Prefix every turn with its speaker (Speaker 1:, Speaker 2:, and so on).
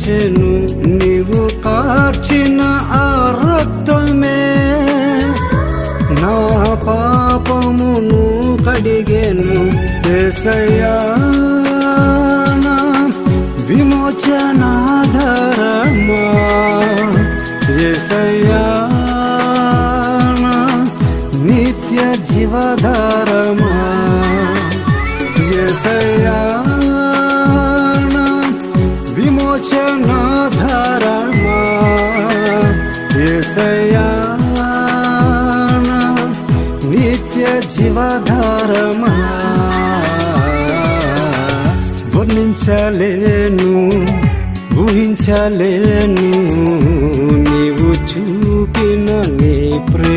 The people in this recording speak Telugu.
Speaker 1: చేసెను నీవు కార్చిన ఆ రక్తమే నా పాపమును కడిగెను ఏసయ్యా నా విమోచనాధరమా ఏసయ్యా నా నిత్య జీవధారమా ఏసయ్యా నా విమోచనాధరమా ఏసయ్యా నా నిత్య జీవధారమా వర్ణించలేను ఊహించలేను నీవు చూపిన నీ ప్రేమ